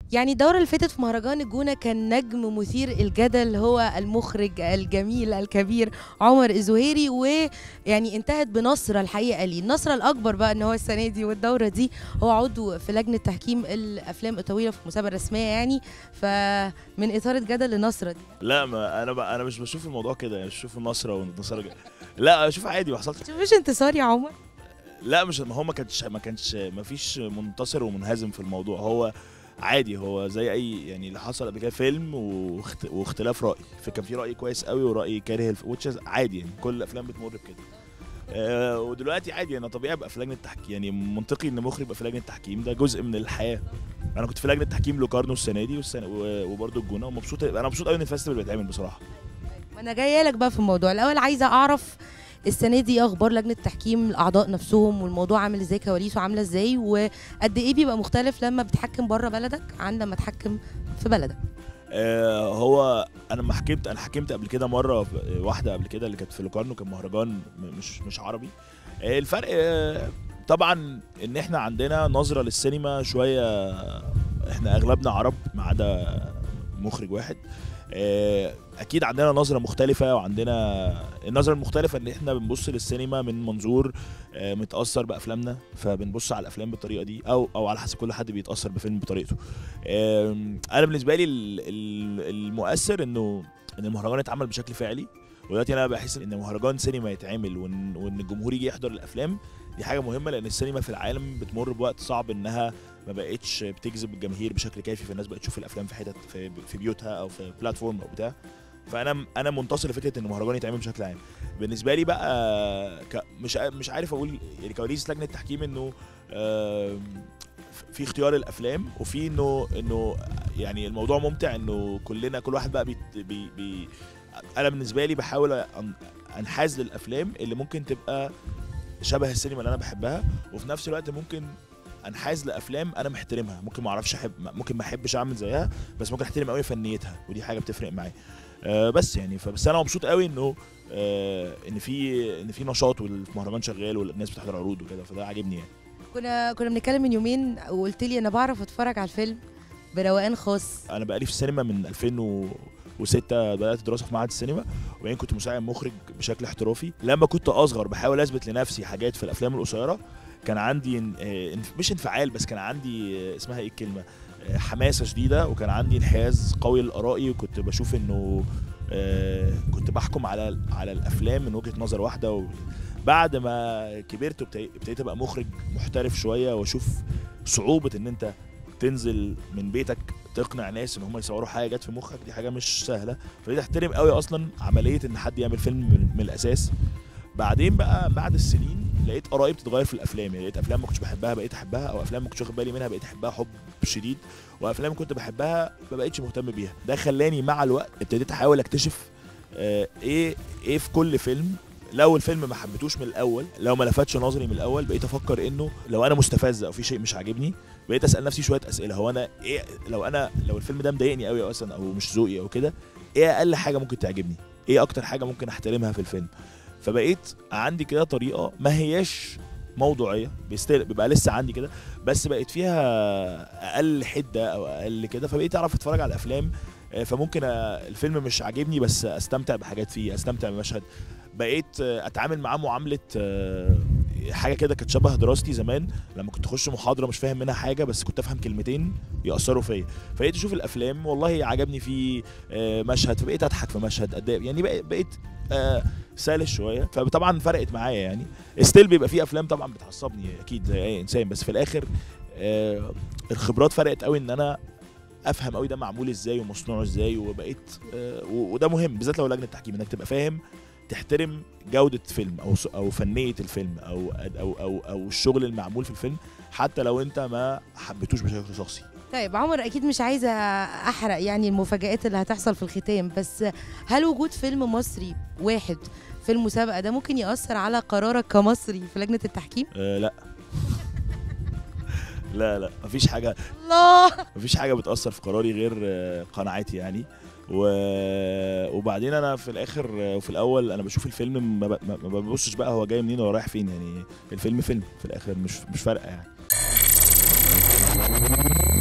يعني الدورة اللي فاتت في مهرجان الجونة كان نجم مثير الجدل هو المخرج الجميل الكبير عمر الزهيري ويعني انتهت بنصرة الحقيقة ليه النصرة الأكبر بقى إن هو السنة دي والدورة دي هو عضو في لجنة تحكيم الأفلام الطويلة في مسابقة رسمية يعني فمن إثارة جدل لنصرة دي لا ما انا ب... انا مش بشوف الموضوع كده يعني مش بشوف النصره والنصره جا- لا اشوف عادي ما حصلش مش انتصار يا عمر لا مش ما هو ما كانش ما كانش ما فيش منتصر ومنهزم في الموضوع هو عادي هو زي اي يعني اللي حصل قبل كده فيلم واخت... واختلاف راي فكان في راي كويس قوي وراي كاره الف... which is عادي يعني كل الافلام بتمر بكده آه ودلوقتي عادي انا طبيعي ابقى في لجنه تحكيم يعني منطقي ان مخرج يبقى في لجنه تحكيم ده جزء من الحياه انا كنت في لجنه تحكيم لوكارنو السنه دي والسنه و- وبرضه الجونه ومبسوط انا مبسوط قوي ان الفيستيفال بيتعمل بصراحه ما انا جايه لك بقى في الموضوع الاول عايزه اعرف السنه دي إيه اخبار لجنه تحكيم الاعضاء نفسهم والموضوع عامل ازاي كواليسه عامله ازاي وقد ايه بيبقى مختلف لما بتحكم بره بلدك عن لما تحكم في بلدك آه هو انا ما حكمت انا حكمت قبل كده مره في- واحده قبل كده اللي كانت في لوكارنو كان مهرجان م- مش مش عربي آه الفرق آه طبعا ان احنا عندنا نظره للسينما شويه احنا اغلبنا عرب ما عدا مخرج واحد آه، اكيد عندنا نظره مختلفه وعندنا النظره المختلفه ان احنا بنبص للسينما من منظور آه، متاثر بافلامنا فبنبص على الافلام بالطريقه دي او او على حسب كل حد بيتاثر بفيلم بطريقته آم، انا بالنسبه لي ال- ال- المؤثر انه ان المهرجان اتعمل بشكل فعلي ودلوقتي انا بحس ان مهرجان سينما يتعمل وان وان الجمهور يجي يحضر الافلام دي حاجه مهمه لان السينما في العالم بتمر بوقت صعب انها ما بقتش بتجذب الجماهير بشكل كافي فالناس بقت تشوف الافلام في حتت في, في بيوتها او في بلاتفورم او بتاع فانا انا منتصر لفكره ان المهرجان يتعمل بشكل عام بالنسبه لي بقى ك مش ع- مش عارف اقول يعني كواليس لجنه التحكيم انه آم، في اختيار الافلام وفي انه انه يعني الموضوع ممتع انه كلنا كل واحد بقى بي بي بي انا بالنسبه لي بحاول أن- انحاز للافلام اللي ممكن تبقى شبه السينما اللي انا بحبها وفي نفس الوقت ممكن انحاز لافلام انا محترمها ممكن ما اعرفش احب ممكن ما احبش اعمل زيها بس ممكن احترم قوي فنيتها ودي حاجه بتفرق معايا آه بس يعني فبس انا مبسوط قوي انه آه ان في ان في نشاط والمهرجان شغال والناس بتحضر عروض وكده فده عاجبني يعني كنا كنا بنتكلم من يومين وقلت لي انا بعرف اتفرج على الفيلم بروقان خاص انا بقالي في السينما من 2006 بدات دراسه في معهد السينما وبعدين كنت مساعد مخرج بشكل احترافي لما كنت اصغر بحاول اثبت لنفسي حاجات في الافلام القصيره كان عندي ان- آه، انف- مش انفعال بس كان عندي آه، اسمها ايه الكلمه آه، حماسه شديده وكان عندي انحياز قوي لارائي وكنت بشوف انه آه، كنت بحكم على على الافلام من وجهه نظر واحده و... بعد ما كبرت وابتدي- ابتديت ابقى مخرج محترف شويه واشوف صعوبه ان انت تنزل من بيتك تقنع ناس ان هم يصوروا حاجه جت في مخك دي حاجه مش سهله فبقيت احترم قوي اصلا عمليه ان حد يعمل فيلم من, من الاساس بعدين بقى بعد السنين لقيت ارائي بتتغير في الافلام يعني لقيت افلام ما كنتش بحبها بقيت احبها او افلام ما كنتش واخد بالي منها بقيت احبها حب شديد وافلام كنت بحبها ما بقتش مهتم بيها ده خلاني مع الوقت ابتديت احاول اكتشف آه، ايه ايه في كل فيلم لو الفيلم ما حبيتوش من الاول لو ما لفتش نظري من الاول بقيت افكر انه لو انا مستفز او في شيء مش عاجبني بقيت اسال نفسي شويه اسئله هو انا ايه لو انا لو الفيلم ده مضايقني قوي اصلا او مش ذوقي او كده ايه اقل حاجه ممكن تعجبني ايه اكتر حاجه ممكن احترمها في الفيلم فبقيت عندي كده طريقه ما هياش موضوعيه بيستل... بيبقى لسه عندي كده بس بقت فيها اقل حده او اقل كده فبقيت اعرف اتفرج على الافلام آه، فممكن آه، الفيلم مش عاجبني بس استمتع بحاجات فيه استمتع بمشهد بقيت آه، اتعامل معاه معامله آه، حاجه كده كانت شبه دراستي زمان لما كنت اخش محاضره مش فاهم منها حاجه بس كنت افهم كلمتين ياثروا فيا فبقيت اشوف الافلام والله عجبني فيه آه، مشهد فبقيت اضحك في مشهد قد إيه. يعني بقيت بقيت آه، سالش شويه فطبعا فرقت معايا يعني ستيل بيبقى في افلام طبعا بتعصبني اكيد زي اي انسان بس في الاخر آه، الخبرات فرقت قوي ان انا افهم قوي ده معمول ازاي ومصنوع ازاي وبقيت آه، و- وده مهم بالذات لو لجنه تحكيم انك تبقى فاهم تحترم جوده فيلم او س- او فنيه الفيلم او او او او الشغل المعمول في الفيلم حتى لو انت ما حبيتوش بشكل شخصي طيب عمر اكيد مش عايزه احرق يعني المفاجآت اللي هتحصل في الختام بس هل وجود فيلم مصري واحد في المسابقه ده ممكن ياثر على قرارك كمصري في لجنه التحكيم آه لا لا لا مفيش حاجه الله مفيش حاجه بتاثر في قراري غير آه، قناعاتي يعني و... وبعدين انا في الاخر آه، وفي الاول انا بشوف الفيلم ما, ب... ما ما ببصش بقى هو جاي منين ولا رايح فين يعني الفيلم فيلم في الاخر مش مش فارقه يعني